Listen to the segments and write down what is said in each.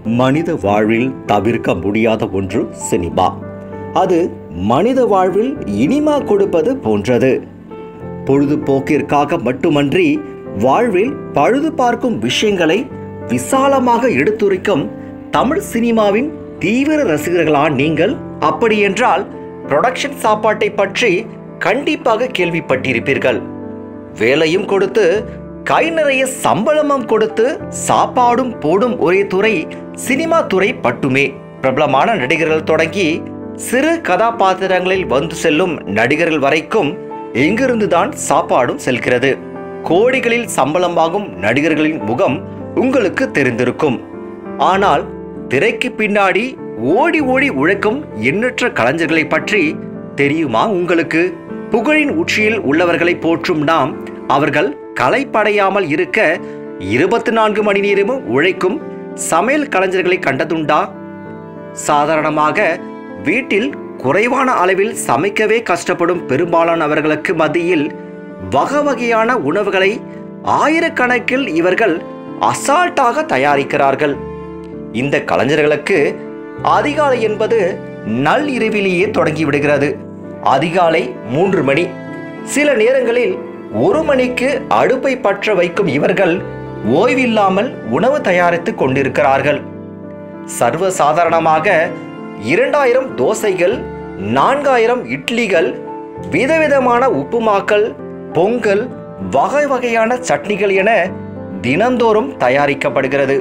மனித வாழ்வில் தவிர்க்க முடியாத ஒன்று சினிமா அது மனித வாழ்வில் இனிமா கொடுப்பது போன்றது பொழுதுபோக்கிற்காக மட்டுமன்றி வாழ்வில் பழுது பார்க்கும் விஷயங்களை விசாலமாக எடுத்துரைக்கும் தமிழ் சினிமாவின் தீவிர ரசிகர்களா நீங்கள் அப்படியென்றால் புரொடக்ஷன் சாப்பாட்டை பற்றி கண்டிப்பாக கேள்விப்பட்டிருப்பீர்கள் வேலையும் கொடுத்து கை நிறைய சம்பளமும் கொடுத்து சாப்பாடும் போடும் ஒரே துறை சினிமா துறை மட்டுமே பிரபலமான நடிகர்கள் தொடங்கி சிறு கதாபாத்திரங்களில் வந்து செல்லும் நடிகர்கள் வரைக்கும் இங்கிருந்துதான் சாப்பாடும் செல்கிறது கோடிகளில் சம்பளம் வாங்கும் நடிகர்களின் முகம் உங்களுக்கு தெரிந்திருக்கும் ஆனால் திரைக்கு பின்னாடி ஓடி ஓடி உழைக்கும் எண்ணற்ற கலைஞர்களை பற்றி தெரியுமா உங்களுக்கு புகழின் உச்சியில் உள்ளவர்களை போற்றும் நாம் அவர்கள் கலைப்படையாமல் இருக்க இருபத்தி நான்கு மணி நேரமும் உழைக்கும் சமையல் கலைஞர்களை கண்டதுண்டா சாதாரணமாக வீட்டில் குறைவான அளவில் சமைக்கவே கஷ்டப்படும் பெரும்பாலானவர்களுக்கு மத்தியில் வகை வகையான உணவுகளை ஆயிரக்கணக்கில் இவர்கள் அசால்ட்டாக தயாரிக்கிறார்கள் இந்த கலைஞர்களுக்கு அதிகாலை என்பது நள் இரவிலேயே தொடங்கி விடுகிறது அதிகாலை மூன்று மணி சில நேரங்களில் ஒரு மணிக்கு அடுப்பை பற்ற வைக்கும் இவர்கள் ஓய்வில்லாமல் உணவு தயாரித்துக் கொண்டிருக்கிறார்கள் சர்வ சாதாரணமாக இரண்டாயிரம் தோசைகள் நான்காயிரம் இட்லிகள் விதவிதமான உப்புமாக்கள் பொங்கல் வகை வகையான சட்னிகள் என தினந்தோறும் தயாரிக்கப்படுகிறது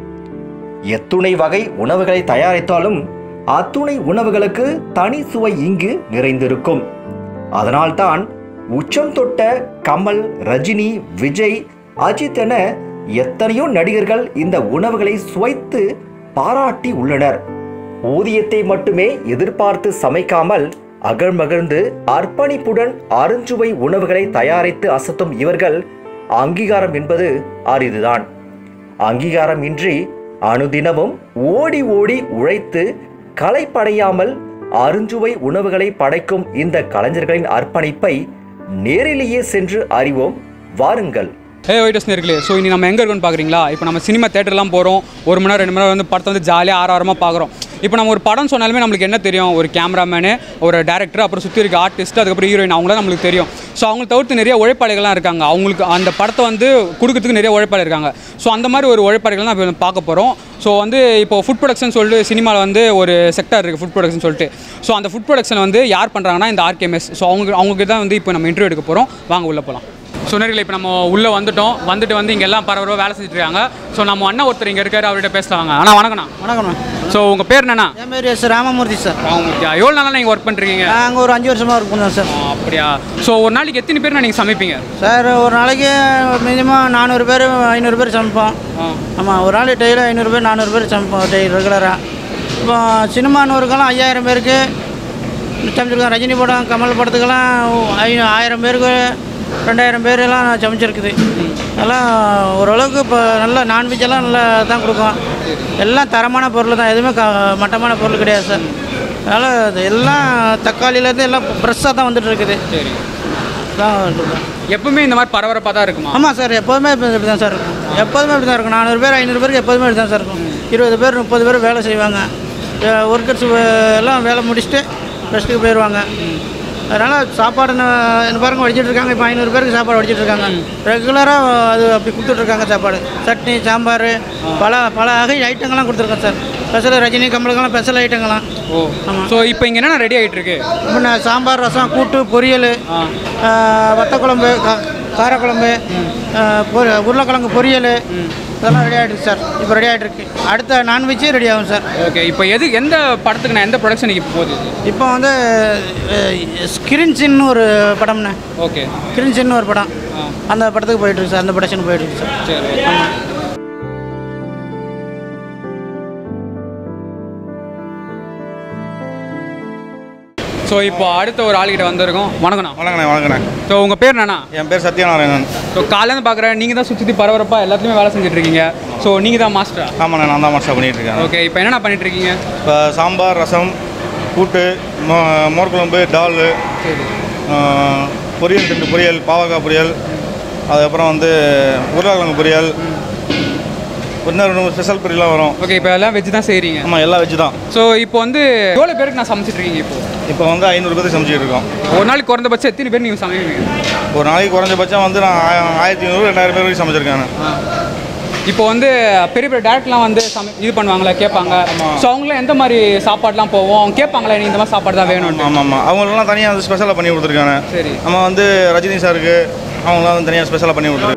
எத்துணை வகை உணவுகளை தயாரித்தாலும் அத்துணை உணவுகளுக்கு தனி சுவை இங்கு நிறைந்திருக்கும் அதனால்தான் உச்சம் தொட்ட கமல் ரஜினி விஜய் அஜித் என எத்தனையோ நடிகர்கள் இந்த உணவுகளை சுவைத்து பாராட்டி உள்ளனர் ஊதியத்தை மட்டுமே எதிர்பார்த்து சமைக்காமல் அகழ்மகிழ்ந்து அர்ப்பணிப்புடன் அருஞ்சுவை உணவுகளை தயாரித்து அசத்தும் இவர்கள் அங்கீகாரம் என்பது அரிதுதான் அங்கீகாரம் இன்றி அனுதினமும் ஓடி ஓடி உழைத்து களைப்படையாமல் அருஞ்சுவை உணவுகளை படைக்கும் இந்த கலைஞர்களின் அர்ப்பணிப்பை நேரிலேயே சென்று அறிவோம் வாருங்கள் ஹே ஒயிட்டஸ் நேர்களே ஸோ இனி நம்ம எங்கே இருக்கோம்னு பார்க்குறீங்களா இப்போ நம்ம சினிமா தேட்டர்லாம் போகிறோம் ஒரு மணி நேரம் ரெண்டு மணி நேரம் வந்து படத்தை வந்து ஜாலியாக ஆறாரமாக பார்க்குறோம் இப்போ நம்ம ஒரு படம் சொன்னாலுமே நம்மளுக்கு என்ன தெரியும் ஒரு கேமராமேனு ஒரு டேரக்டர் அப்புறம் சுற்றி இருக்க ஆர்டிஸ்ட் அதுக்கப்புறம் ஹீரோயின் அவங்கள நம்மளுக்கு தெரியும் ஸோ அவங்க தவிர்த்து நிறைய உழைப்பாளிகள்லாம் இருக்காங்க அவங்களுக்கு அந்த படத்தை வந்து கொடுக்கறதுக்கு நிறைய உழைப்பாளி இருக்காங்க ஸோ அந்த மாதிரி ஒரு உழைப்பாளிகள் தான் இப்போ பார்க்க போகிறோம் ஸோ வந்து இப்போ ஃபுட் ப்ரொடக்ஷன் சொல்லிட்டு சினிமாவில் வந்து ஒரு செக்டர் இருக்குது ஃபுட் ப்ரொடக்ஷன் சொல்லிட்டு ஸோ அந்த ஃபுட் ப்ரொடக்ஷன் வந்து யார் பண்ணுறாங்கன்னா இந்த ஆர்கேஎம்எஸ் ஸோ அவங்க அவங்க தான் வந்து இப்போ நம்ம இன்டர்வியூ எடுக்க போகிறோம் வாங்க உள்ளே போகலாம் ஸோ நேரில் இப்போ நம்ம உள்ளே வந்துட்டோம் வந்துட்டு வந்து இங்கே எல்லாம் பரபரப்பாக வேலை செஞ்சுட்டு இருக்காங்க ஸோ நம்ம அண்ணா ஒருத்தர் இங்கே இருக்காரு அவர்கிட்ட பேசலாம் அண்ணா வணக்கண்ணா வணக்கம்ண்ணா ஸோ உங்கள் பேர் என்னண்ணா என் பேர் எஸ் ராமமூர்த்தி சார் ராமமூர்த்தியா எவ்வளோ நாளாக நீங்கள் ஒர்க் பண்ணுறீங்க நான் அங்கே ஒரு அஞ்சு வருஷமாக ஒர்க் பண்ணேன் சார் அப்படியா ஸோ ஒரு நாளைக்கு எத்தனை பேர் நீங்கள் சமைப்பீங்க சார் ஒரு நாளைக்கு மினிமம் நானூறு பேர் ஐநூறு பேர் சமைப்போம் ஆ ஆமாம் ஒரு நாள் டெய்லி ஐநூறு பேர் நானூறு பேர் சமைப்போம் டெய்லி ரெகுலராக இப்போ சினிமானூருக்கெல்லாம் ஐயாயிரம் பேருக்கு சமைச்சிருக்கோம் ரஜினி படம் கமல் படத்துக்கெல்லாம் ஐ ஆயிரம் பேருக்கு ரெண்டாயிரம் பேர் எல்லாம் சமைச்சிருக்குது எல்லாம் ஓரளவுக்கு இப்போ நல்லா நான்வெஜ் எல்லாம் நல்லா தான் கொடுக்கும் எல்லாம் தரமான பொருள் தான் எதுவுமே க மட்டமான பொருள் கிடையாது சார் அதனால் இது எல்லாம் தக்காளியிலேருந்து எல்லாம் ஃப்ரெஷ்ஷாக தான் வந்துட்டு இருக்குது சரி தான் இருக்கும். எப்பவுமே இந்த மாதிரி பரபரப்பாக தான் இருக்குமா ஆமாம் சார் எப்போதுமே இப்படி இப்படி தான் சார் இருக்கும் எப்போதுமே இப்படி தான் இருக்கும் நானூறு பேர் ஐநூறு பேருக்கு எப்போதுமே இப்படி தான் சார் இருக்கும் இருபது பேர் முப்பது பேர் வேலை செய்வாங்க ஒர்க்கர்ஸ் எல்லாம் வேலை முடிச்சுட்டு ரெஸ்ட்டுக்கு போயிடுவாங்க அதனால் சாப்பாடு நான் என்ன பாருங்க வடிச்சிட்டு இருக்காங்க இப்போ ஐநூறு பேருக்கு சாப்பாடு வடிச்சிட்டு இருக்காங்க ரெகுலராக அது அப்படி கொடுத்துட்ருக்காங்க சாப்பாடு சட்னி சாம்பார் பல பல வகை ஐட்டங்கள்லாம் கொடுத்துருக்கோம் சார் ஸ்பெஷல் ரஜினி கமலுக்கெல்லாம் ஸ்பெஷல் ஐட்டங்கள்லாம் ஓ ஸோ இப்போ இங்கே என்னென்ன ரெடி ஆகிட்டு இருக்கு முன்ன சாம்பார் ரசம் கூட்டு பொரியல் ஆ வத்தக்குழம்பு கா- காரக்குழம்பு ஆ, பொரி உருளைக்கிழங்கு பொரியல் இதெல்லாம் ரெடி ஆகிடுச்சு சார் இப்போ ரெடி ஆகிட்டு இருக்கு அடுத்த நான்வெஜ்ஜே ரெடி ஆகும் சார் ஓகே இப்போ எது எந்த படத்துக்கு நான் எந்த ப்ரொடக்ஷனுக்கு இப்போ போகுது இப்போ வந்து ஸ்கிரின்சின்னு ஒரு படம்ண்ணே ஓகே கிரின்சின்னு ஒரு படம் ஆ அந்த படத்துக்கு போயிட்டு இருக்கு சார் அந்த ப்ரொடக்ஷன் போயிட்டு இருக்கு சார் சரி ஸோ இப்போ அடுத்த ஒரு ஆளுகிட்ட வந்திருக்கோம் வணக்கண்ணா வணக்கண்ணே வணக்கண்ணே ஸோ உங்கள் பேர் என்னண்ணா என் பேர் சத்யநாராயணன் ஸோ காலையில பார்க்குறேன் நீங்கள் தான் சுற்றி பரபரப்பாக எல்லாத்துலேயுமே வேலை செஞ்சுட்டு இருக்கீங்க ஸோ நீங்கள் தான் மாஸ்டரா ஆமாண்ணே நான் தான் மாஸ்டர் பண்ணிட்டு இருக்கேன் ஓகே இப்போ என்னண்ணா பண்ணிட்டு இருக்கீங்க இப்போ சாம்பார் ரசம் கூட்டு மோ மோர் குழம்பு டால் சரி பொரியல் ரெண்டு பொரியல் பாவக்காய் பொரியல் அதுக்கப்புறம் வந்து உருளைக்கிழங்கு பொரியல் இன்னும் ரெண்டு ஸ்பெஷல் பொரியெல்லாம் வரும் ஓகே இப்போ எல்லாம் வெஜ் தான் செய்கிறீங்க ஆமாம் எல்லாம் வெஜ் தான் ஸோ இப்போ வந்து எவ்வளோ பேருக்கு நான் சமைச்சிட்டு இருக்கீங்க இப்போ இப்போ வந்து ஐநூறு பேருக்கு சமைச்சிட்டு இருக்கோம் ஒரு நாளைக்கு குறைந்தபட்சம் எத்தனை பேர் நீங்கள் சமைப்பீங்க ஒரு நாளைக்கு குறைஞ்சபட்சம் வந்து நான் ஆய- ஆயிரத்தி ஐநூறு ரெண்டாயிரம் பேர் வரைக்கும் சமைச்சிருக்கேன் இப்போ வந்து பெரிய பெரிய டேரக்ட்லாம் வந்து சமை இது பண்ணுவாங்களா கேட்பாங்க ஸோ அவங்களாம் எந்த மாதிரி சாப்பாடுலாம் போவோம் அவங்க கேட்பாங்களா நீ இந்த மாதிரி சாப்பாடு தான் வேணும்னு ஆமாம் ஆமாம் அவங்களெல்லாம் தனியாக வந்து ஸ்பெஷலாக பண்ணி கொடுத்துருக்காங்க சரி நம்ம வந்து ரஜினி சாருக்கு அவங்களாம் வந்து தனியாக ஸ்பெஷலாக பண்ணி கொடுத்துருக்காங்க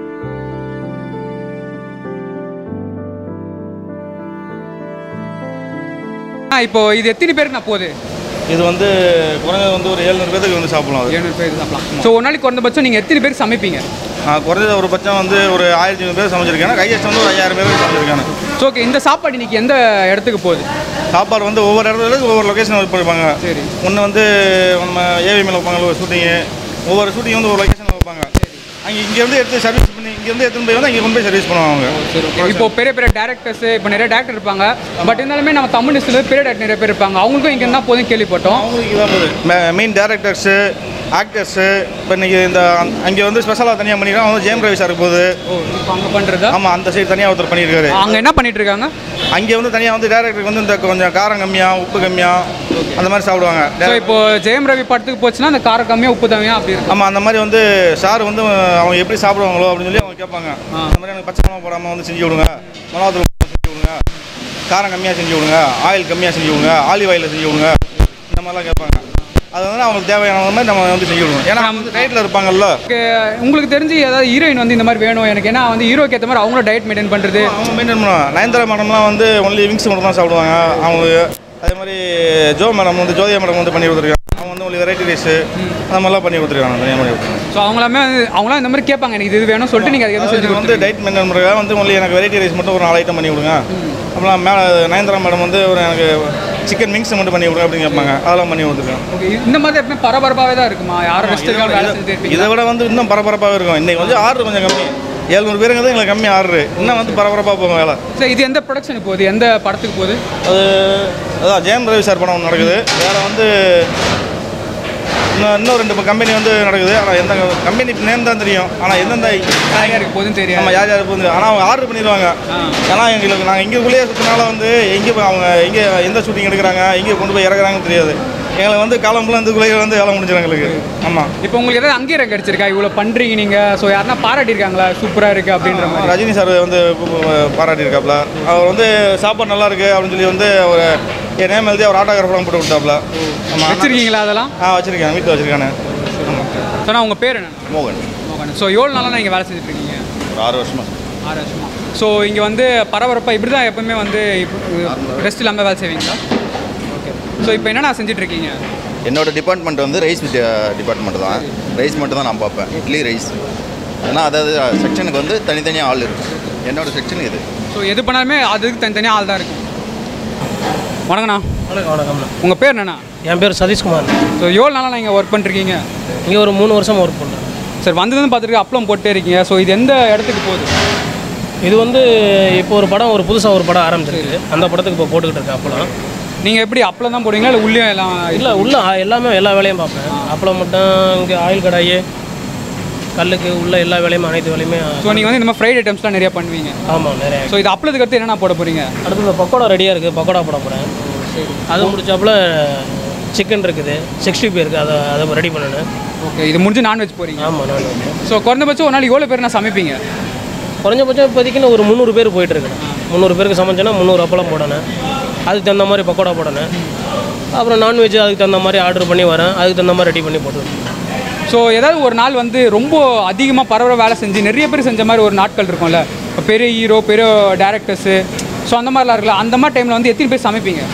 ஆ இப்போ இது எத்தனை பேருக்கு நான் போகுது இது வந்து குறைஞ்சது வந்து ஒரு ஏழ்நூறு பேருக்கு வந்து சாப்பிடலாம் அது ஏழ்நூறு பேர் சாப்பிடலாம் ஸோ ஒரு நாளைக்கு குறைந்தபட்சம் நீங்கள் எத்தனை பேருக்கு சமைப்பீங்க நான் குறைஞ்சது ஒரு பட்சம் வந்து ஒரு ஆயிரத்தி ஐநூறு பேர் சமைச்சிருக்கேன் கையெஸ்ட் வந்து ஒரு ஐயாயிரம் பேருக்கு சமைச்சிருக்காங்க ஸோ ஓகே இந்த சாப்பாடு இன்னைக்கு எந்த இடத்துக்கு போகுது சாப்பாடு வந்து ஒவ்வொரு இடத்துல ஒவ்வொரு லொக்கேஷன் வைப்பாங்க சரி ஒன்று வந்து நம்ம ஏவி மேலே வைப்பாங்க ஒரு ஷூட்டிங்கு ஒவ்வொரு ஷூட்டிங் வந்து ஒரு லொக்கேஷனில் வைப்பாங்க அங்கே இங்கேருந்து எடுத்து சர்வீஸ் பண்ணி இங்கேருந்து எடுத்துன்னு போய் வந்து அங்கே கொண்டு போய் சர்வீஸ் பண்ணுவாங்க சரி ஓகே இப்போ பெரிய பெரிய டேரக்டர்ஸ் இப்போ நிறைய டேரக்டர் இருப்பாங்க பட் இருந்தாலுமே நம்ம தமிழ் இண்டஸ்ட்ரியில் பெரிய டேரக்டர் நிறைய பேர் இருப்பாங்க அவங்களுக்கும் இங்கே இருந்தால் போதும் கேள்விப்பட்டோம் அவங்களுக்கு இதான் போகுது மெயின் டேரக்டர்ஸு ஆக்டர்ஸு இப்போ இன்றைக்கி இந்த அங்கே வந்து ஸ்பெஷலாக தனியாக பண்ணிக்கிறோம் அவங்க ஜெயம் ரவி சாருக்கு போகுது ஓ இப்போ அங்கே பண்ணுறதா ஆமாம் அந்த சைடு தனியாக ஒருத்தர் பண்ணியிருக்காரு அங்கே என்ன பண்ணிட்டு இருக்காங்க அங்கே வந்து தனியாக வந்து டேரக்டருக்கு வந்து இந்த கொஞ்சம் காரம் கம்மியாக உப்பு கம்மியாக அந்த மாதிரி சாப்பிடுவாங்க ஸோ இப்போ ஜெயம் ரவி படத்துக்கு போச்சுன்னா அந்த காரம் கம்மியாக உப்பு கம்மியாக அப்படி இருக்கும் ஆமாம் அந்த மாதிரி வந்து சார் வந்து அவங்க எப்படி சாப்பிடுவாங்களோ அப்படின்னு சொல்லி அவங்க கேட்பாங்க ஆ. அந்த மாதிரி எனக்கு பச்சை மிளகா போடாமல் வந்து செஞ்சு விடுங்க மிளகாத்தூள் போடாம செஞ்சு விடுங்க காரம் கம்மியாக செஞ்சு விடுங்க ஆயில் கம்மியாக செஞ்சு விடுங்க ஆலிவ் ஆயிலில் செஞ்சு விடுங்க இந்த மாதிரிலாம் கேட்பாங்க அது வந்து அவங்களுக்கு தேவையான மாதிரி நம்ம வந்து செஞ்சு விடுவோம் ஏன்னா நம்ம வந்து டயட்டில் இருப்பாங்கல்ல ஓகே, உங்களுக்கு தெரிஞ்சு ஏதாவது ஹீரோயின் வந்து இந்த மாதிரி வேணும் எனக்கு ஏன்னா வந்து ஹீரோக்கு ஏற்ற மாதிரி அவங்களும் டயட் மெயின்டைன் பண்ணுறது அவங்க மெயின்டைன் பண்ணுவாங்க நயன்தாரா மேடம்லாம் வந்து ஒன்லி விங்ஸ் மட்டும் தான் சாப்பிடுவாங்க அவங்களுக்கு அதே மாதிரி ஜோ மேடம் வந்து ஜோதியா மேடம் வந்து பண்ணி கொடுத்துருக்காங்க அவங்க வந்து ஒன்லி வெரைட்டி ரைஸு அந்த மாதிரிலாம் பண்ணி கொடுத்துருக்காங்க தனியாக பண்ணி கொடுத்துருக்காங்க ஸோ அவங்களாமே வந்து அவங்களாம் இந்த மாதிரி கேட்பாங்க எனக்கு இது வேணும் சொல்லிட்டு நீங்கள் அதுக்கு எதுவும் செஞ்சு இது வந்து கொடுத்து டைட் மெயின்டைன் பண்ணுறதுக்காக வந்து ஒன்லி எனக்கு வெரைட்டி ரைஸ் மட்டும் ஒரு நாலு ஐட்டம் பண்ணி கொடுங்க அப்புறம் மேலே நயன்தாரா மேடம் வந்து ஒரு எனக்கு சிக்கன் மிக்ஸ் மட்டும் பண்ணி கொடுங்க அப்படின்னு கேட்பாங்க அதெல்லாம் பண்ணி கொடுத்துருக்கேன் ஓகே இந்த மாதிரி எப்பவுமே பரபரப்பாகவே தான் இருக்குமா யாரும் ரெஸ்ட் இருக்காங்க வேலை செஞ்சுட்டு இருப்பீங்க இதை விட வந்து இன்னும் பரபரப்பாகவே இருக்கும் இன்னைக்கு வந்து ஆர்டர் கொஞ்சம் கம்மி ஏழ்நூறு பேருங்கிறது எங்களுக்கு கம்மி ஆர்டர் இன்னும் வந்து பரபரப்பாக போகும் வேலை சரி இது எந்த ப்ரொடக்ஷனுக்கு போகுது எந்த படத்துக்கு போகுது அது அதான் ஜெயம் ரவி சார் படம் ஒன்று நடக்குது வேறு வந்து இன்னும் இன்னும் ரெண்டு கம்பெனி வந்து நடக்குது ஆனால் எந்த கம்பெனி நேம் தான் தெரியும் ஆனால் எந்தெந்த யார் யாருக்கு போகுதுன்னு தெரியாது நம்ம யார் யார் வந்து ஆனால் அவங்க ஆர்டர் பண்ணிடுவாங்க ஆ. ஏன்னா எங்களுக்கு நாங்கள் இங்கேக்குள்ளேயே சுற்றினால வந்து எங்கே போய் அவங்க எங்கே எந்த ஷூட்டிங் எடுக்கிறாங்க எங்கே கொண்டு போய் இறக்குறாங்கன்னு தெரியாது எங்களுக்கு வந்து காலம்புல இந்துக்குள்ளேயே வந்து வேலை முடிஞ்சிடும் எங்களுக்கு ஆமாம் இப்போ உங்களுக்கு ஏதாவது அங்கீகாரம் கிடைச்சிருக்கா இவ்வளோ பண்ணுறீங்க நீங்கள் ஸோ யாருன்னா பாராட்டியிருக்காங்களா சூப்பராக இருக்குது அப்படின்ற மாதிரி ரஜினி சார் வந்து பாராட்டியிருக்காப்ல அவர் வந்து சாப்பாடு நல்லா இருக்கு அப்படின்னு சொல்லி வந்து அவர் என் நேம் எழுதி அவர் ஆட்டோகிராஃபர்லாம் போட்டு கொடுத்தாப்ல ஆமாம் வச்சிருக்கீங்களா அதெல்லாம் ஆ வச்சுருக்கேன் வீட்டில் வச்சுருக்கானே ஆமாம் சொன்னா உங்கள் பேர் என்ன மோகன் மோகன் ஸோ எவ்வளோ நாளாக நீங்கள் வேலை செஞ்சுட்டு இருக்கீங்க ஒரு ஆறு வருஷமா ஆறு வருஷமா ஸோ இங்கே வந்து பரபரப்பாக இப்படி தான் எப்பவுமே வந்து ரெஸ்ட் இல்லாமல் வேலை செய்வீங்களா ஓகே ஸோ இப்போ என்னென்ன செஞ்சுட்டு இருக்கீங்க என்னோட டிபார்ட்மெண்ட் வந்து ரைஸ் டிபார்ட்மெண்ட் தான் ரைஸ் மட்டும் தான் நான் பார்ப்பேன் இட்லி ரைஸ் ஏன்னா அதாவது செக்ஷனுக்கு வந்து தனித்தனியாக ஆள் இருக்கும் என்னோட செக்ஷன் இது ஸோ எது பண்ணாலுமே அதுக்கு தனித்தனியாக ஆள் தான் இருக்கும் வணக்கண்ணா வணக்கம் வணக்கம்ண்ணா உங்கள் பேர் என்னண்ணா என் பேர் சதீஷ்குமார் ஸோ எவ்வளோ நாளாக நீங்கள் ஒர்க் பண்ணிருக்கீங்க இங்கே ஒரு மூணு வருஷம் ஒர்க் பண்ணுறேன் சார் வந்ததுன்னு பார்த்துட்டு அப்பளம் போட்டே இருக்கீங்க ஸோ இது எந்த இடத்துக்கு போகுது இது வந்து இப்போ ஒரு படம் ஒரு புதுசாக ஒரு படம் ஆரம்பிச்சிருக்கு அந்த படத்துக்கு இப்போ போட்டுக்கிட்டு இருக்கேன் அப்பளம் நீங்கள் எப்படி அப்பளம் தான் போடுவீங்களா இல்லை உள்ளே எல்லாம் இல்லை உள்ள ஆ- எல்லாமே எல்லா வேலையும் பார்ப்பேன் அப்பளம் மட்டும் இங்கே ஆயில் கடாயி கல்லுக்கு உள்ள எல்லா வேலையுமே அனைத்து வேலையுமே ஸோ நீங்கள் வந்து இந்த மாதிரி ஃப்ரைட் ஐட்டம்ஸ்லாம் நிறைய பண்ணுவீங்க ஆமாம் நிறைய ஸோ இது அப்பளத்துக்கு அடுத்து என்னென்ன போட போகிறீங்க அடுத்து இந்த பக்கோடா ரெடியாக இருக்குது பக்கோடா போட போகிறேன் அது முடிச்சாப்புல சிக்கன் இருக்குது சிக்ஸ்டி பி இருக்குது அதை அதை ரெடி பண்ணணும் ஓகே இது முடிஞ்சு நான்வெஜ் போகிறீங்க ஆமாம் நான் ஸோ குறைந்தபட்சம் ஒரு நாளைக்கு எவ்வளோ பேர் நான் சமைப்பீங்க குறைஞ்சபட்சம் இப்போதைக்கு நான் ஒரு முந்நூறு பேர் போயிட்டு இருக்கேன் முந்நூறு பேருக்கு சமைச்சேன்னா முந்நூறு அப்பளம் போடணும் அதுக்கு தகுந்த மாதிரி பக்கோடா போடணும் அப்புறம் நான்வெஜ் அதுக்கு தகுந்த மாதிரி ஆர்டர் பண்ணி வரேன் அதுக்கு தகுந்த மாதிரி ரெடி பண்ணி போட்டுருவேன் ஸோ ஏதாவது ஒரு நாள் வந்து ரொம்ப அதிகமாக பரவ வேலை செஞ்சு நிறைய பேர் செஞ்ச மாதிரி ஒரு நாட்கள் இருக்கும்ல இப்போ பெரிய ஹீரோ பெரிய டேரக்டர்ஸு ஸோ அந்த மாதிரிலாம் இருக்குல்ல அந்த மாதிரி டைமில் வந்து எத்தனை பேர் சமைப்பீங்க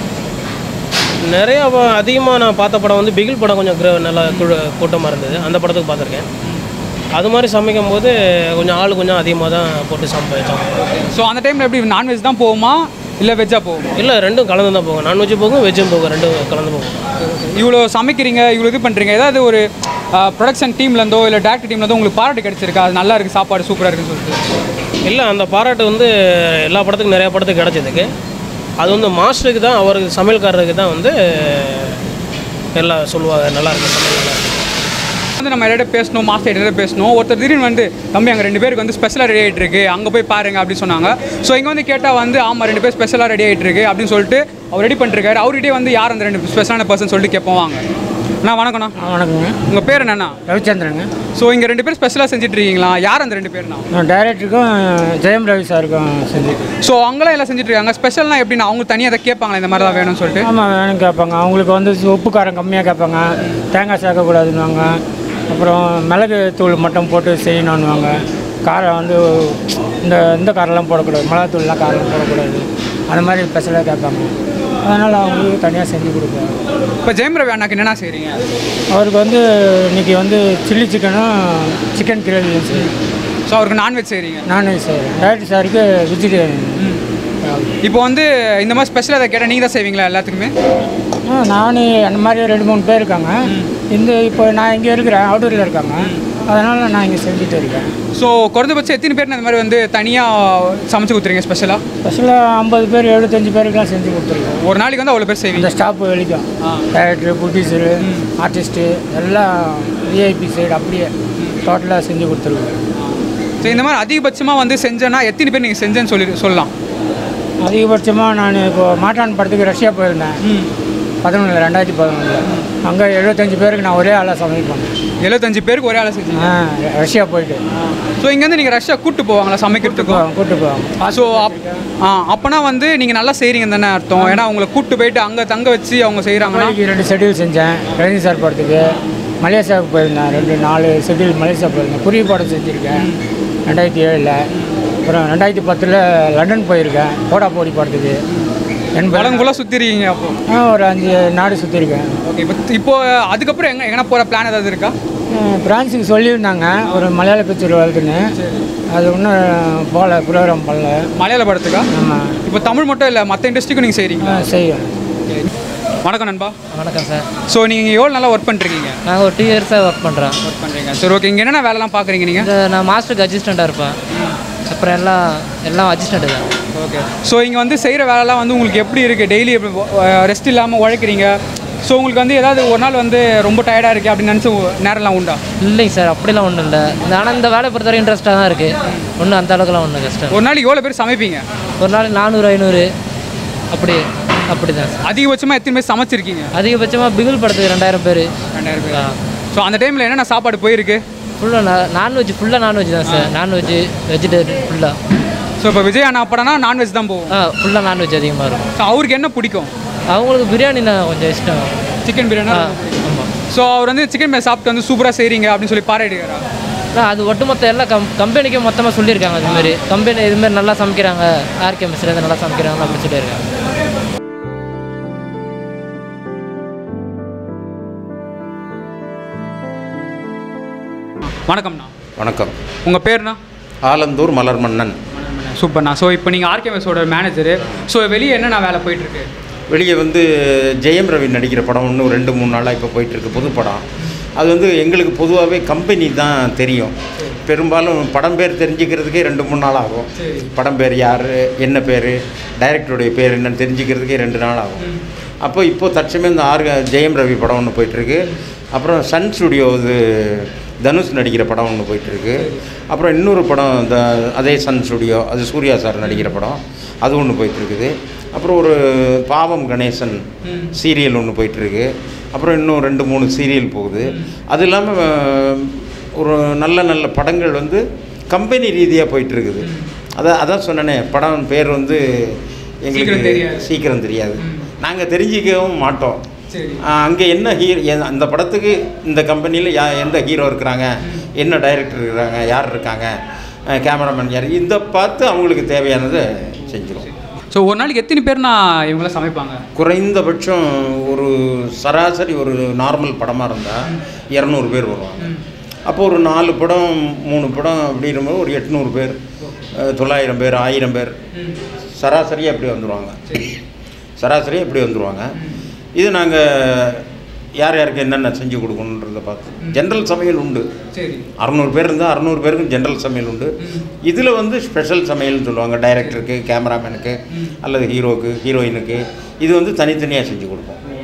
நிறைய அதிகமாக நான் பார்த்த படம் வந்து பிகில் படம் கொஞ்சம் கிர- நல்லா கூ- கூட்டமாக இருந்தது அந்த படத்துக்கு பார்த்துருக்கேன் அது மாதிரி சமைக்கும் போது கொஞ்சம் ஆள் கொஞ்சம் அதிகமாக தான் போட்டு சமைச்சோம் ஸோ அந்த டைமில் எப்படி நான்வெஜ் தான் போகுமா இல்லை வெஜ்ஜாக போகுமா இல்லை ரெண்டும் கலந்து தான் போகும் நான்வெஜ் போகும் வெஜ்ஜும் போகும் ரெண்டும் கலந்து போகும் இவ்வளோ சமைக்கிறீங்க இவ்வளோ இது பண்ணுறீங்க ஏதாவது ஒரு ப்ரொடக்ஷன் டீம்லேருந்தோ இல்லை டேரக்டர் டீம்லேருந்தோ உங்களுக்கு பாராட்டு கிடைச்சிருக்கா அது நல்லா இருக்குது சாப்பாடு சூப்பராக இருக்குன்னு சொல்லிட்டு இல்லை அந்த பாராட்டு வந்து எல்லா படத்துக்கும் நிறையா படத்துக்கு கிடச்சதுக்கு அது வந்து மாஸ்டருக்கு தான் அவருக்கு சமையல்காரருக்கு தான் வந்து எல்லாம் சொல்லுவாங்க நல்லா இருக்கு சமையல் நல்லா இருக்கு வந்து நம்ம எல்லாரும் பேசணும் மாஸ்டர் எடிட்டர் பேசணும் ஒருத்தர் திடீர்னு வந்து தம்பி அங்கே ரெண்டு பேருக்கு வந்து ஸ்பெஷலாக ரெடி ஆகிட்டு இருக்கு அங்கே போய் பாருங்க அப்படின்னு சொன்னாங்க ஸோ இங்கே வந்து கேட்டால் வந்து ஆமாம் ரெண்டு பேர் ஸ்பெஷலாக ரெடி ஆகிட்டு இருக்கு அப்படின்னு சொல்லிட்டு அவர் ரெடி பண்ணிருக்காரு அவர்கிட்டே வந்து யார் அந்த ரெண்டு ஸ்பெஷலான பர்சன் சொல்லிட்டு கேட்போம் வாங்க அண்ணா வணக்கண்ணா ஆ, வணக்கங்க உங்கள் பேர் என்னண்ணா ரவிச்சந்திரங்க ஸோ இங்கே ரெண்டு பேர் ஸ்பெஷலாக செஞ்சுட்டு இருக்கீங்களா யார் அந்த ரெண்டு பேர்ண்ணா நான் டைரக்டருக்கும் ஜெயம் ரவி சாருக்கும் செஞ்சுட்டு ஸோ அவங்களாம் எல்லாம் செஞ்சுட்டு இருக்காங்க ஸ்பெஷல்னா எப்படின்னா அவங்க தனியாக அதை கேட்பாங்களா இந்த மாதிரி தான் வேணும்னு சொல்லிட்டு ஆமாம் வேணும் கேட்பாங்க அவங்களுக்கு வந்து உப்பு காரம் கம்மியாக கேட்பாங்க தேங்காய் சேர்க்கக்கூடாதுன்னுவாங்க அப்புறம் மிளகு தூள் மட்டும் போட்டு செய்யணுன்னுவாங்க காரம் வந்து இந்த இந்த காரெல்லாம் போடக்கூடாது மிளகாத்தூள்லாம் காரம் போடக்கூடாது அந்த மாதிரி ஸ்பெஷலாக கேட்பாங்க அதனால் அவங்களுக்கு தனியாக செஞ்சு கொடுப்போம் இப்போ ஜெயம் ரவி அண்ணாக்கு என்னென்ன செய்கிறீங்க அவருக்கு வந்து இன்னைக்கு வந்து சில்லி சிக்கனும் சிக்கன் கிரேவியும் செய்யும் ஸோ அவருக்கு நான்வெஜ் செய்கிறீங்க நான்வெஜ் செய்கிறேன் டேரக்டர் சாருக்கு வெஜிடேரியன் இப்போ வந்து இந்த மாதிரி ஸ்பெஷலாக அதை கேட்டால் நீங்கள் தான் செய்வீங்களா எல்லாத்துக்குமே ஆ நான் அந்த மாதிரி ரெண்டு மூணு பேர் இருக்காங்க இந்த இப்போ நான் இங்கே இருக்கிறேன் அவுட்டூரில் இருக்காங்க அதனால் நான் இங்கே செஞ்சுட்டு இருக்கேன் ஸோ குறைந்தபட்சம் எத்தனை பேர் இந்த மாதிரி வந்து தனியாக சமைச்சு கொடுத்துறீங்க ஸ்பெஷலாக ஸ்பெஷலாக ஐம்பது பேர் எழுபத்தஞ்சு பேருக்குலாம் செஞ்சு கொடுத்துருக்கோம் ஒரு நாளைக்கு வந்து அவ்வளோ பேர் செய்வீங்க இந்த ஸ்டாஃப் வெளிக்கும் டைரக்டரு ப்ரொடியூசரு ஆர்டிஸ்ட்டு எல்லாம் விஐபி சைடு அப்படியே டோட்டலாக செஞ்சு கொடுத்துருக்கோம் ஸோ இந்த மாதிரி அதிகபட்சமாக வந்து செஞ்சேன்னா எத்தனை பேர் நீங்கள் செஞ்சேன்னு சொல்லி சொல்லலாம் அதிகபட்சமாக நான் இப்போ மாட்டான் படத்துக்கு ரஷ்யா போயிருந்தேன் பதினொன்றில் ரெண்டாயிரத்தி பதினொன்றில் அங்கே எழுபத்தஞ்சு பேருக்கு நான் ஒரே ஆளாக சமைப்பேன் எழுபத்தஞ்சு பேருக்கு ஒரே ஆளை செஞ்சீங்க ஆ ரஷ்யா போயிட்டு ஸோ இங்கேருந்து நீங்கள் ரஷ்யா கூட்டு போவாங்களா சமைக்கிறதுக்கும் போவாங்க கூப்பிட்டு போவாங்க ஸோ அப் ஆ அப்போனா வந்து நீங்கள் நல்லா செய்கிறீங்க தானே அர்த்தம் ஏன்னா உங்களை கூட்டு போயிட்டு அங்கே தங்க வச்சு அவங்க செய்கிறாங்கன்னா நாளைக்கு ரெண்டு ஷெட்யூல் செஞ்சேன் ரஜினி சார் படத்துக்கு மலேசியாவுக்கு போயிருந்தேன் ரெண்டு நாலு ஷெட்யூல் மலேசியா போயிருந்தேன் குருவி படம் செஞ்சுருக்கேன் ரெண்டாயிரத்தி ஏழில் அப்புறம் ரெண்டாயிரத்தி பத்தில் லண்டன் போயிருக்கேன் போடா போடி படத்துக்கு என் படம் ஃபுல்லாக சுற்றிருக்கீங்க அப்போ ஆ, ஒரு அஞ்சு நாடு சுற்றிருக்கேன் ஓகே இப்போ இப்போ அதுக்கப்புறம் எங்கே எங்கன்னா போகிற பிளான் ஏதாவது இருக்கா பிரான்ஸுக்கு சொல்லியிருந்தாங்க ஒரு மலையாள பிக்சர் வருதுன்னு அது ஒன்றும் போகல ப்ரோக்ராம் பண்ணல மலையாள படத்துக்கா ஆமாம் இப்போ தமிழ் மட்டும் இல்லை மற்ற இண்டஸ்ட்ரிக்கும் நீங்கள் செய்கிறீங்களா செய்யும் வணக்கம் நண்பா வணக்கம் சார் ஸோ நீங்கள் எவ்வளோ நல்லா ஒர்க் பண்ணுறீங்க நாங்கள் ஒரு டூ இயர்ஸாக ஒர்க் பண்ணுறோம் ஒர்க் பண்ணுறீங்க சரி ஓகே இங்கே என்னென்ன வேலைலாம் பார்க்குறீங்க நீங்கள் இந்த நான் மாஸ்டருக்கு அசிஸ்டண்ட்டாக இருப்பேன் அப்புறம் எல்லாம் எல்லாம் அசிஸ்டண்ட்டு தான் ஓகே ஸோ இங்கே வந்து செய்கிற வேலைலாம் வந்து உங்களுக்கு எப்படி இருக்குது டெய்லி ரெஸ்ட் இல்லாமல் உழைக்கிறீங்க ஸோ உங்களுக்கு வந்து ஏதாவது ஒரு நாள் வந்து ரொம்ப டயர்டாக இருக்குது அப்படின்னு நினச்சி நேரம்லாம் உண்டா இல்லைங்க சார் அப்படிலாம் ஒன்றும் இல்லை இந்த ஆனால் இந்த வேலையை பொறுத்த வரைக்கும் இன்ட்ரெஸ்ட்டாக தான் இருக்குது ஒன்றும் அந்த அளவுக்குலாம் ஒன்றும் கஷ்டம் ஒரு நாளைக்கு எவ்வளோ பேர் சமைப்பீங்க ஒரு நாள் நானூறு ஐநூறு அப்படி அப்படி தான் சார் அதிகபட்சமாக எத்தனை பேர் சமைச்சிருக்கீங்க அதிகபட்சமாக பிகில் படத்துக்கு ரெண்டாயிரம் பேர் ரெண்டாயிரம் பேர் ஸோ அந்த டைமில் என்னென்ன சாப்பாடு போயிருக்கு ஃபுல்லாக நான்வெஜ் ஃபுல்லாக நான்வெஜ் தான் சார் நான்வெஜ் வெஜிடேரியன் ஃபுல்லாக ஸோ இப்போ விஜய் அண்ணா படம்னா நான்வெஜ் தான் போகும் ஆ ஃபுல்லாக நான்வெஜ் அதிகமாக இருக்கும் ஸோ அவருக்கு என்ன பிடிக்கும் அவங்களுக்கு பிரியாணினா கொஞ்சம் இஷ்டம் சிக்கன் பிரியாணி ஆ ஆமாம் ஸோ அவர் வந்து சிக்கன் பிரியாணி சாப்பிட்டு வந்து சூப்பராக செய்கிறீங்க அப்படின்னு சொல்லி பாராட்டுகிறாரா அதான் அது ஒட்டுமொத்த எல்லா கம் கம்பெனிக்கும் மொத்தமாக சொல்லியிருக்காங்க அதுமாரி கம்பெனி இதுமாரி நல்லா சமைக்கிறாங்க ஆர்கே மெஸ்லேருந்து நல்லா சமைக்கிறாங்க அப்படின்னு சொல்லியிருக்காங்க வணக்கம்ண்ணா வணக்கம் உங்கள் பேர்ண்ணா ஆலந்தூர் மலர் மன்னன் சூப்பர்ண்ணா ஸோ இப்போ நீங்கள் ஆர்கேஎஸோட மேனேஜரு ஸோ வெளியே என்னென்ன வேலை போயிட்டுருக்கு வெளியே வந்து ஜெயம் ரவி நடிக்கிற படம் இன்னும் ரெண்டு மூணு நாளாக இப்போ போயிட்டுருக்கு புது படம் அது வந்து எங்களுக்கு பொதுவாகவே கம்பெனி தான் தெரியும் பெரும்பாலும் படம் பேர் தெரிஞ்சுக்கிறதுக்கே ரெண்டு மூணு நாள் ஆகும் படம் பேர் யார் என்ன பேர் டைரக்டருடைய பேர் என்னன்னு தெரிஞ்சுக்கிறதுக்கே ரெண்டு நாள் ஆகும் அப்போ இப்போ தற்சமயம் இந்த ஆர் ஜெயம் ரவி படம் ஒன்று போயிட்டுருக்கு அப்புறம் சன் ஸ்டுடியோ இது தனுஷ் நடிக்கிற படம் ஒன்று போயிட்டுருக்கு அப்புறம் இன்னொரு படம் இந்த அதே சன் ஸ்டுடியோ அது சூர்யா சார் நடிக்கிற படம் அது ஒன்று போயிட்டுருக்குது அப்புறம் ஒரு பாவம் கணேசன் சீரியல் ஒன்று போயிட்டுருக்கு அப்புறம் இன்னும் ரெண்டு மூணு சீரியல் போகுது அது இல்லாமல் ஒரு நல்ல நல்ல படங்கள் வந்து கம்பெனி ரீதியாக போயிட்டுருக்குது அதான் அதான் சொன்னனே படம் பேர் வந்து சீக்கிரம் எங்களுக்கு தெரியாது. சீக்கிரம் தெரியாது நாங்கள் தெரிஞ்சிக்கவும் மாட்டோம் சரி அங்கே என்ன ஹீரோ அந்த படத்துக்கு இந்த கம்பெனியில் யா எந்த ஹீரோ இருக்கிறாங்க என்ன டைரக்டர் இருக்கிறாங்க யார் இருக்காங்க கேமராமேன் யார் இதை பார்த்து அவங்களுக்கு தேவையானதை செஞ்சிடும் ஸோ ஒரு நாளைக்கு எத்தனை பேர்னா இவங்களாம் சமைப்பாங்க குறைந்தபட்சம் ஒரு சராசரி ஒரு நார்மல் படமாக இருந்தால் இரநூறு பேர் வருவாங்க அப்போ ஒரு நாலு படம் மூணு படம் அப்படிங்கும்போது ஒரு எட்நூறு பேர் அஹ், தொள்ளாயிரம் பேர் ஆயிரம் பேர் சராசரியாக இப்படி வந்துடுவாங்க சராசரியாக இப்படி வந்துடுவாங்க இது நாங்கள் யார் யாருக்கு என்னென்ன செஞ்சு கொடுக்கணுன்றதை பார்த்து ஜென்ரல் சமையல் உண்டு சரி அறநூறு பேர் இருந்தால் அறநூறு பேருக்கும் ஜென்ரல் சமையல் உண்டு இதில் வந்து ஸ்பெஷல் சமையல்னு சொல்லுவாங்க டைரக்டருக்கு கேமராமேனுக்கு அல்லது ஹீரோக்கு ஹீரோயினுக்கு இது வந்து தனித்தனியாக செஞ்சு கொடுப்போம்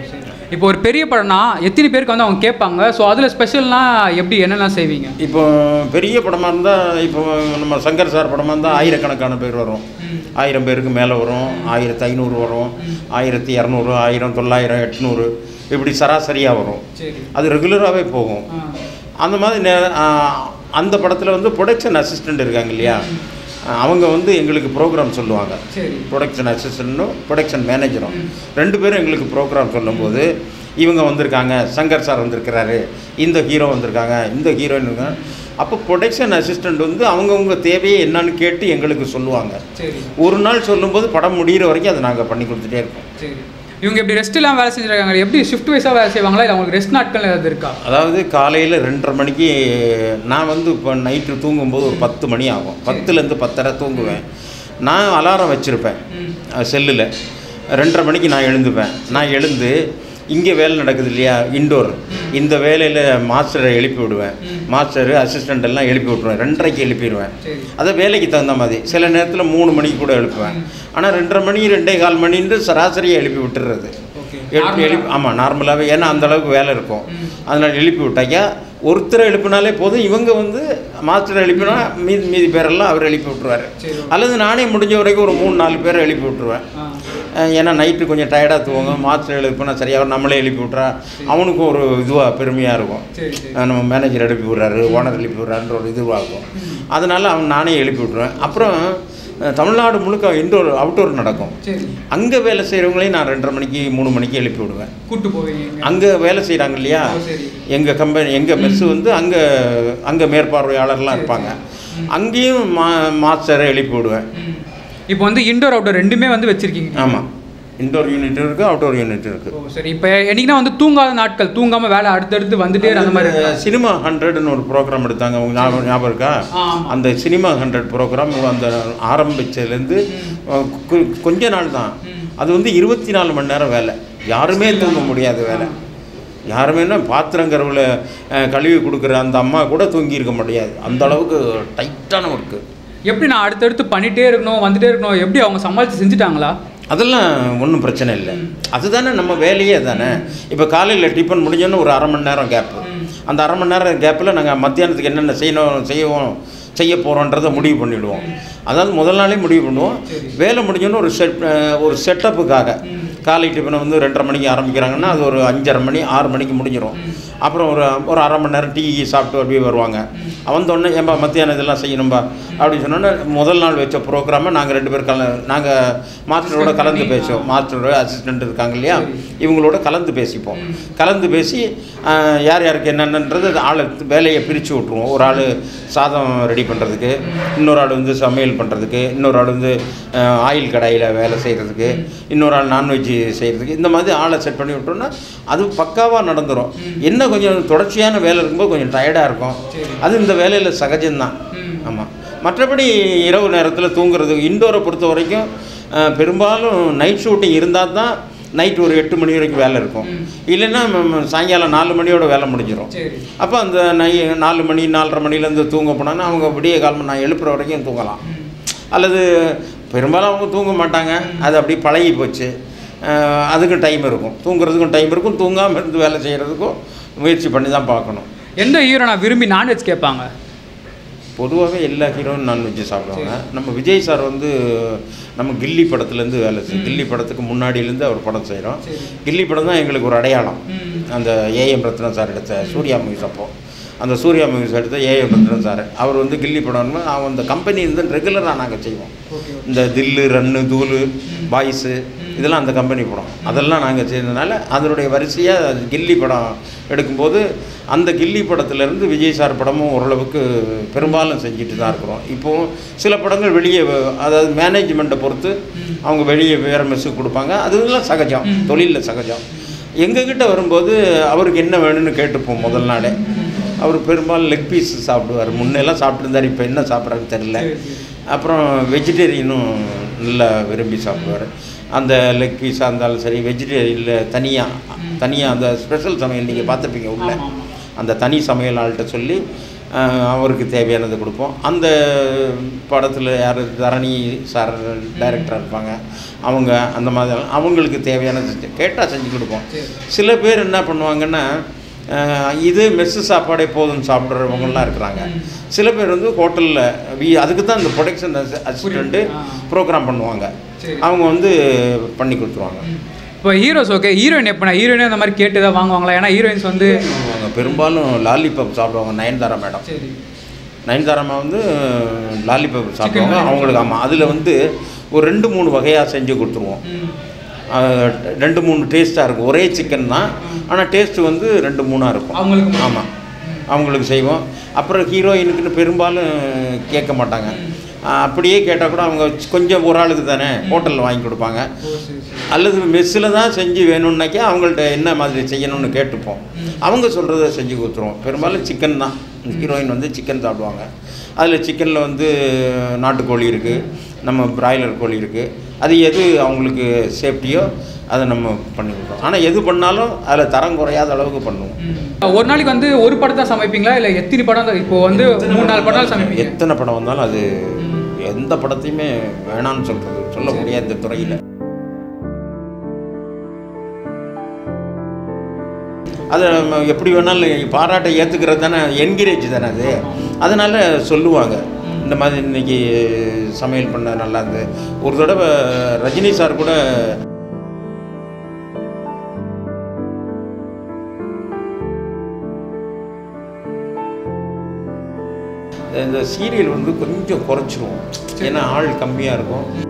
இப்போ ஒரு பெரிய படம்னா எத்தனை பேருக்கு வந்து அவங்க கேட்பாங்க ஸோ அதில் ஸ்பெஷல்னா எப்படி என்னெல்லாம் செய்வீங்க இப்போ பெரிய படமாக இருந்தால் இப்போ நம்ம சங்கர் சார் படமாக இருந்தால் ஆயிரக்கணக்கான பேர் வரும் ஆயிரம் பேருக்கு மேலே வரும் ஆயிரத்தி ஐநூறு வரும் ஆயிரத்தி இரநூறு ஆயிரம் தொள்ளாயிரம் எட்நூறு இப்படி சராசரியாக வரும் சரி அது ரெகுலராகவே போகும் அந்த மாதிரி நே ஆ, அந்த படத்தில் வந்து ப்ரொடக்ஷன் அசிஸ்டண்ட் இருக்காங்க இல்லையா அவங்க வந்து எங்களுக்கு ப்ரோக்ராம் சொல்லுவாங்க சரி ப்ரொடக்ஷன் அசிஸ்டண்ட்டும் ப்ரொடக்ஷன் மேனேஜரும் ரெண்டு பேரும் எங்களுக்கு ப்ரோக்ராம் சொல்லும்போது இவங்க வந்திருக்காங்க சங்கர் சார் வந்திருக்கிறாரு இந்த ஹீரோ வந்திருக்காங்க இந்த ஹீரோயின் இருக்காங்க அப்போ ப்ரொடக்ஷன் அசிஸ்டண்ட் வந்து அவங்கவுங்க தேவையை என்னன்னு கேட்டு எங்களுக்கு சொல்லுவாங்க சரி ஒரு நாள் சொல்லும்போது படம் முடிகிற வரைக்கும் அதை நாங்கள் பண்ணி கொடுத்துட்டே இருக்கோம் சரி இவங்க எப்படி ரெஸ்ட் இல்லாமல் வேலை செஞ்சுருக்காங்க எப்படி ஷிஃப்ட் வைஸாக வேலை செய்வாங்களா இல்லை அவங்களுக்கு ரெஸ்ட் நாட்கள் ஏதாவது இருக்கா அதாவது காலையில் ரெண்டரை மணிக்கு நான் வந்து இப்போ நைட்டு தூங்கும்போது ஒரு பத்து மணி ஆகும் பத்துலேருந்து பத்தரை தூங்குவேன் நான் அலாரம் வச்சுருப்பேன் செல்லில் ரெண்டரை மணிக்கு நான் எழுந்துப்பேன் நான் எழுந்து இங்கே வேலை நடக்குது இல்லையா இண்டோர் இந்த வேலையில் மாஸ்டரை எழுப்பி விடுவேன் மாஸ்டர் அசிஸ்டண்ட் எல்லாம் எழுப்பி விட்ருவேன் ரெண்டரைக்கு எழுப்பிடுவேன் சரி அதை வேலைக்கு தகுந்த மாதிரி சில நேரத்தில் மூணு மணிக்கு கூட எழுப்புவேன் ஆனால் ரெண்டரை மணி ரெண்டே கால் மணின்னு சராசரியாக எழுப்பி விட்டுறது ஓகே எழுப்பி எழுப்பி ஆமாம் நார்மலாகவே ஏன்னா அந்த அளவுக்கு வேலை இருக்கும் அதனால் எழுப்பி விட்டாக்கா ஒருத்தரை எழுப்பினாலே போதும் இவங்க வந்து மாஸ்டர் எழுப்பினா மீதி மீதி பேரெல்லாம் அவர் எழுப்பி விட்ருவார் சரி அல்லது நானே முடிஞ்ச வரைக்கும் ஒரு மூணு நாலு பேரை எழுப்பி விட்ருவேன் ஆ அஹ் ஏன்னா நைட்டு கொஞ்சம் டயர்டாக தூங்க மாஸ்டர் எழுப்பினா சரியாக நம்மளே எழுப்பி விட்றா அவனுக்கும் ஒரு இதுவாக பெருமையாக இருக்கும் சரி சரி அஹ் நம்ம மேனேஜர் எழுப்பி விட்றாரு ஓனர் எழுப்பி விட்றாருன்ற ஒரு இதுவாக இருக்கும் அதனால் அவன் நானே எழுப்பி விட்ருவேன் அப்புறம் அஹ் தமிழ்நாடு முழுக்க இன்டோர் அவுட்டோர் நடக்கும் சரி அங்கே வேலை செய்கிறவங்களையும் நான் ரெண்டரை மணிக்கு மூணு மணிக்கு எழுப்பி விடுவேன் கூட்டு போவீங்க அங்கே வேலை செய்கிறாங்க இல்லையா ஓ, சரி எங்கள் கம்பெனி எங்கள் மெஸ்ஸு வந்து அங்கே அங்கே மேற்பார்வையாளர்லாம் இருப்பாங்க அங்கேயும் மா மாஸ்டரை எழுப்பி விடுவேன் ம். இப்போ வந்து இண்டோர் அவுட்டோர் ரெண்டுமே வந்து வச்சிருக்கீங்க ஆமாம் இன்டோர் யூனிட் இருக்குது அவுட்டோர் யூனிட் இருக்குது ஓ சரி இப்போ என்னைக்குன்னா வந்து தூங்காத நாட்கள் தூங்காம வேலை அடுத்தடுத்து வந்துட்டே இரு, அந்த மாதிரி இருக்கா? சினிமா ஹண்ட்ரட்னு ஒரு ப்ரோக்ராம் எடுத்தாங்க உங்க ஞாபகம் ஞாபகம் இருக்கா ஆ, ஆமா. அந்த சினிமா ஹண்ட்ரட் ப்ரோக்ராம் அந்த ஆரம்பிச்சதுலேருந்து அஹ், கொ- கொஞ்ச நாள் தான் அது வந்து இருபத்தி நாலு மணி நேரம் வேலை யாருமே தூங்க முடியாத வேலை யாருமேனா பாத்திரம் கருவில் கழுவி கொடுக்குற அந்த அம்மா கூட தூங்கி இருக்க முடியாது அந்த அளவுக்கு டைட்டான ஒர்க்கு எப்படி நான் அடுத்தடுத்து பண்ணிட்டே இருக்கணும் வந்துட்டே இருக்கணும் எப்படி அவங்க சமாளித்து செஞ்சுட்டாங்களா அதெல்லாம் ஒன்றும் பிரச்சனை இல்லை அதுதானே நம்ம வேலையே தானே இப்போ காலையில் டிஃபன் முடிஞ்சோன்னு ஒரு அரை மணி நேரம் கேப்பு அந்த அரை மணி நேரம் கேப்பில் நாங்கள் மத்தியானத்துக்கு என்னென்ன செய்யணும் செய்வோம் செய்ய போகிறோன்றதை முடிவு பண்ணிவிடுவோம் அதாவது முதல் நாளே முடிவு பண்ணுவோம் வேலை முடிஞ்சோன்னு ஒரு செட் ஒரு செட்டப்புக்காக காலை டிஃபனை வந்து ரெண்டரை மணிக்கு ஆரம்பிக்கிறாங்கன்னா அது ஒரு அஞ்சரை மணி ஆறு மணிக்கு முடிஞ்சிடும் அப்புறம் ஒரு ஒரு அரை மணி நேரம் டீ சாப்பிட்டு அப்படியே வருவாங்க வந்தோடனே ஏன்பா மத்தியானம் இதெல்லாம் செய்யணும்பா அப்படின்னு சொன்னோன்னே முதல் நாள் வச்ச ப்ரோக்ராமை நாங்கள் ரெண்டு பேர் கல நாங்கள் மாஸ்டரோட கலந்து பேசுவோம் மாஸ்டரோட அசிஸ்டண்ட் இருக்காங்க இல்லையா இவங்களோட கலந்து பேசிப்போம் கலந்து பேசி ஆஹ், யார் யாருக்கு என்னென்னன்றது அது ஆளை வேலையை பிரித்து விட்ருவோம் ஒரு ஆள் சாதம் ரெடி பண்ணுறதுக்கு இன்னொரு ஆள் வந்து சமையல் பண்ணுறதுக்கு இன்னொரு ஆள் வந்து ஆஹ், ஆயில் கடாயில் வேலை செய்கிறதுக்கு இன்னொரு ஆள் நான்வெஜ் செய்கிறதுக்கு இந்த மாதிரி ஆளை செட் பண்ணி விட்டோம்னா அது பக்காவாக நடந்துடும் என்ன கொஞ்சம் தொடர்ச்சியான வேலை இருக்கும்போது கொஞ்சம் டயர்டாக இருக்கும் அது இந்த வேலையில் சகஜம்தான் ஆமாம் மற்றபடி இரவு நேரத்தில் தூங்குறது இண்டோரை பொறுத்த வரைக்கும் அஹ், பெரும்பாலும் நைட் ஷூட்டிங் இருந்தால் தான் நைட் ஒரு எட்டு மணி வரைக்கும் வேலை இருக்கும் இல்லைன்னா ம- ம- சாயங்காலம் நாலு மணியோட வேலை முடிஞ்சிடும் சரி அப்போ அந்த நை நாலு மணி நாலரை மணிலேருந்து தூங்க போனாங்கன்னா அவங்க விடிய காலம் நான் எழுப்புற வரைக்கும் தூங்கலாம் அல்லது பெரும்பாலும் அவங்க தூங்க மாட்டாங்க அது அப்படி பழகி போச்சு அஹ், அதுக்கும் டைம் இருக்கும் தூங்குறதுக்கும் டைம் இருக்கும் தூங்காமல் இருந்து வேலை செய்கிறதுக்கும் முயற்சி பண்ணி தான் பார்க்கணும் எந்த ஹீரோ நான் விரும்பி நான்வெஜ் கேட்பாங்க பொதுவாகவே எல்லா ஹீரோவும் நான்வெஜ் சாப்பிடுவாங்க நம்ம விஜய் சார் வந்து நம்ம கில்லி படத்துலேருந்து வேலை செய் கில்லி படத்துக்கு முன்னாடியிலேருந்து அவர் படம் செய்கிறோம் கில்லி படம் தான் எங்களுக்கு ஒரு அடையாளம் அந்த ஏஎம் ரத்னம் சார் எடுத்த சூர்யா மூவிஸ் அப்போ அந்த சூர்யா மூவிஸ் எடுத்த ஏஎம் ரத்னம் சார் அவர் வந்து கில்லி படம்னு அவன் அந்த கம்பெனி வந்து ரெகுலராக நாங்கள் செய்வோம் இந்த தில்லு ரன்னு தூளு பாய்ஸு இதெல்லாம் அந்த கம்பெனி படம் அதெல்லாம் நாங்கள் செய்ததுனால அதனுடைய வரிசையாக கில்லி படம் எடுக்கும்போது அந்த கில்லி படத்துலேருந்து விஜய் சார் படமும் ஓரளவுக்கு பெரும்பாலும் செஞ்சுட்டு தான் இருக்கிறோம் இப்போவும் சில படங்கள் வெளியே வ- அதாவது மேனேஜ்மெண்ட்டை பொறுத்து அவங்க வெளியே வேறு மெஸ்ஸுக்கு கொடுப்பாங்க அதுலாம் சகஜம் தொழிலில் சகஜம் எங்ககிட்ட வரும்போது அவருக்கு என்ன வேணும்னு கேட்டுப்போம் முதல் நாளே அவர் பெரும்பாலும் லெக் பீஸ் சாப்பிடுவார் முன்னெல்லாம் சாப்பிட்டுருந்தார் இப்போ என்ன சாப்பிட்றாருன்னு தெரில அப்புறம் வெஜிடேரியனும் நல்லா விரும்பி சாப்பிடுவார் அந்த லெக் பீஸாக இருந்தாலும் சரி வெஜிடேரியனில் தனியாக தனியாக அந்த ஸ்பெஷல் சமையல் நீங்கள் பார்த்துருப்பீங்க உள்ள அந்த தனி சமையல் ஆள்கிட்ட சொல்லி அஹ், அவருக்கு தேவையானது கொடுப்போம் அந்த படத்தில் யார் தரணி சார் டைரக்டராக இருப்பாங்க அவங்க அந்த மாதிரி அவங்களுக்கு தேவையானது கேட்டால் செஞ்சு கொடுப்போம் சில பேர் என்ன பண்ணுவாங்கன்னா அஹ், இது மெஸ்ஸு சாப்பாடே போதும் சாப்பிட்றவங்கலாம் இருக்கிறாங்க சில பேர் வந்து ஹோட்டலில் வி அதுக்கு தான் இந்த ப்ரொடக்ஷன் அசிஸ்டண்ட்டு ப்ரோக்ராம் பண்ணுவாங்க அவங்க வந்து பண்ணி கொடுத்துருவாங்க இப்போ ஹீரோஸ் ஓகே ஹீரோயின் எப்போ ஹீரோயினே அந்த மாதிரி கேட்டு தான் வாங்குவாங்களா ஏன்னா ஹீரோயின்ஸ் வந்து அவங்க பெரும்பாலும் லாலிபாப் சாப்பிடுவாங்க நயன்தாரா மேடம் சரி நயன்தாராமா வந்து லாலிபாப் சாப்பிடுவாங்க அவங்களுக்கு ஆமாம் அதில் வந்து ஒரு ரெண்டு மூணு வகையாக செஞ்சு கொடுத்துருவோம் அஹ், ரெண்டு மூணு டேஸ்ட்டாக இருக்கும் ஒரே சிக்கன் தான் ஆனால் டேஸ்ட்டு வந்து ரெண்டு மூணாக இருக்கும் அவங்களுக்கு ஆமாம் அவங்களுக்கு செய்வோம் அப்புறம் ஹீரோயினுக்குன்னு பெரும்பாலும் கேட்க மாட்டாங்க அஹ், அப்படியே கேட்டால் கூட அவங்க கொஞ்சம் ஒரு ஆளுக்கு தானே ஹோட்டலில் வாங்கி கொடுப்பாங்க அல்லது மெஸ்ஸில் தான் செஞ்சு வேணும்னாக்கா அவங்கள்ட்ட என்ன மாதிரி செய்யணும்னு கேட்டுப்போம் அவங்க சொல்கிறத செஞ்சு கொடுத்துருவோம் பெரும்பாலும் சிக்கன் தான் ஹீரோயின் வந்து சிக்கன் சாப்பிடுவாங்க அதில் சிக்கனில் வந்து நாட்டுக்கோழி இருக்குது நம்ம பிராய்லர் கோழி இருக்குது அது எது அவங்களுக்கு சேஃப்டியோ அதை நம்ம பண்ணி கொடுப்போம் ஆனால் எது பண்ணாலும் அதில் தரம் குறையாத அளவுக்கு பண்ணுவோம் ஒரு நாளைக்கு வந்து ஒரு படத்தை சமைப்பீங்களா இல்லை எத்தனை படம் தான் இப்போ வந்து மூணு நாலு படம் சமைப்பீங்க எத்தனை படம் வந்தாலும் அது எந்த படத்தையுமே வேணாம்னு சொல்கிறது சொல்ல முடியாது இந்த துறையில் அதை நம்ம எப்படி வேணாலும் பாராட்டை ஏற்றுக்கிறது தானே என்கரேஜ் தானே அது அதனால் சொல்லுவாங்க இந்த மாதிரி இன்னைக்கு சமையல் பண்ண நல்லா இருந்தது ஒரு தடவை ரஜினி சார் கூட இந்த சீரியல் வந்து கொஞ்சம் குறைச்சிருவோம் ஏன்னா ஆள் கம்மியாக இருக்கும்